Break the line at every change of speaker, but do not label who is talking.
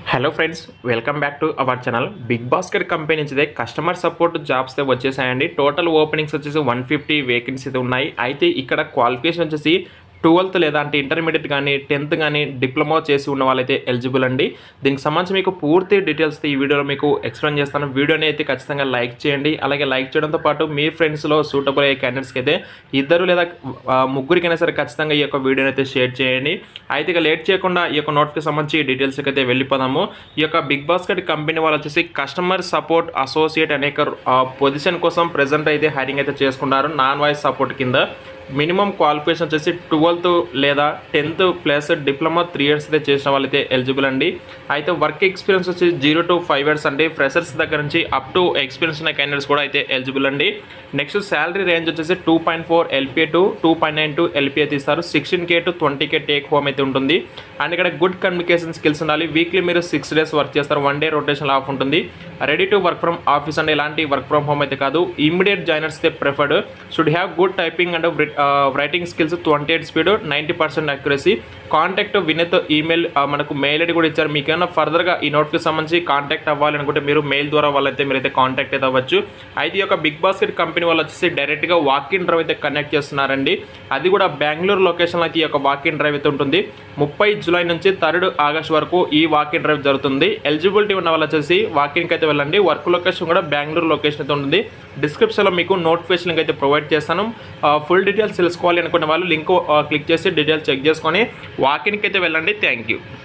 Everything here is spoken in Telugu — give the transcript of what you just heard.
hello friends welcome back to our channel Big Basket company నుంచి కస్టమర్ సపోర్ట్ జాబ్స్ అయితే వచ్చేసాయండి టోటల్ ఓపెనింగ్స్ వచ్చేసి వన్ ఫిఫ్టీ వేకెన్సీ అయితే ఉన్నాయి అయితే ఇక్కడ క్వాలిఫికేషన్ వచ్చేసి ట్వెల్త్ లేదా అంటే ఇంటర్మీడియట్ కానీ టెన్త్ కానీ డిప్లొమా చేసి ఉన్న వాళ్ళైతే ఎలిజిబుల్ అండి దీనికి సంబంధించి మీకు పూర్తి డీటెయిల్స్ ఈ వీడియోలో మీకు ఎక్స్ప్లెయిన్ చేస్తాను వీడియోని అయితే ఖచ్చితంగా లైక్ చేయండి అలాగే లైక్ చేయడంతో పాటు మీ ఫ్రెండ్స్లో సూటబుల్ అయ్యే క్యాండిడేట్స్కి అయితే ఇద్దరు లేదా ఆ, ముగ్గురికైనా సరే ఖచ్చితంగా ఈ యొక్క వీడియోని అయితే షేర్ చేయండి అయితే ఇక లేట్ చేయకుండా ఈ యొక్క నోట్కి సంబంధించి డీటెయిల్స్కి అయితే వెళ్ళిపోదాము ఈ యొక్క బిగ్ బాస్కెట్ కంపెనీ వాళ్ళు వచ్చేసి కస్టమర్ సపోర్ట్ అసోసియేట్ అనే పొజిషన్ కోసం ప్రెజెంట్ అయితే హైరింగ్ అయితే చేసుకున్నారు నాన్ వాయిస్ సపోర్ట్ కింద మినిమం క్వాలిఫికేషన్ వచ్చేసి ట్వెల్త్ లేదా tenth plus diploma three years అయితే చేసిన వాళ్ళైతే ఎలిజిబుల్ అండి అయితే వర్క్ ఎక్స్పీరియన్స్ వచ్చి జీరో టు ఫైవ్ ఇయర్స్ అండి ఫ్రెషర్స్ దగ్గర నుంచి అప్ టు ఎక్స్పీరియన్స్ ఉన్న క్యాండిడేట్స్ కూడా అయితే ఎలిజిబుల్ అండి నెక్స్ట్ శాలరీ రేంజ్ వచ్చేసి two point four LPA to two point nine to LPA తీస్తారు sixteen K to twenty K take home అయితే ఉంటుంది అండ్ ఇక్కడ గుడ్ కమ్యూనికేషన్ స్కిల్స్ ఉండాలి వీక్లీ మీరు సిక్స్ డేస్ వర్క్ చేస్తారు వన్ డే రొటేషన్ ఆఫ్ ఉంటుంది ready to work from office and ఇలాంటి వర్క్ ఫ్రమ్ హోమ్ అయితే కాదు ఇమ్మీడియట్ జాయినర్స్ అయితే preferred should have good typing and writing skills twenty eight speed ninety percent accuracy contact Vinath email మనకు మెయిల్ ఐడి కూడా ఇచ్చారు మీకు ఏమైనా ఫర్దర్గా ఈ నోట్కి సంబంధించి కాంటాక్ట్ అవ్వాలి అనుకుంటే మీరు మెయిల్ ద్వారా వాళ్ళైతే మీరైతే కాంటాక్ట్ అయితే అవ్వచ్చు అయితే ఈ యొక్క బిగ్ బాస్కెట్ కంపెనీ వాళ్ళు వచ్చేసి డైరెక్ట్గా వాక్ ఇన్ డ్రైవ్ అయితే కనెక్ట్ చేస్తున్నారండి అది కూడా బెంగళూరు లొకేషన్లో అయితే ఈ యొక్క వాక్ ఇన్ డ్రైవ్ అయితే ఉంటుంది ముప్పై జూలై నుంచి థర్డ్ ఆగస్ట్ వరకు ఈ వాక్ ఇన్ డ్రైవ్ జరుగుతుంది ఎలిజిబిలిటీ ఉన్న వాళ్ళు వచ్చేసి వాక్ ఇన్కి అయితే వెళ్ళండి వర్క్ లొకేషన్ కూడా బెంగళూరు లొకేషన్ అయితే ఉంటుంది డిస్క్రిప్షన్లో మీకు నోటిఫికేషన్ లింక్ అయితే ప్రొవైడ్ చేస్తాను ఫుల్ డీటెయిల్స్ తెలుసుకోవాలి అనుకునే వాళ్ళు లింక్ క్లిక్ చేసి డీటెయిల్స్ చెక్ చేసుకొని వాకిన్కి అయితే వెళ్ళండి థ్యాంక్ యూ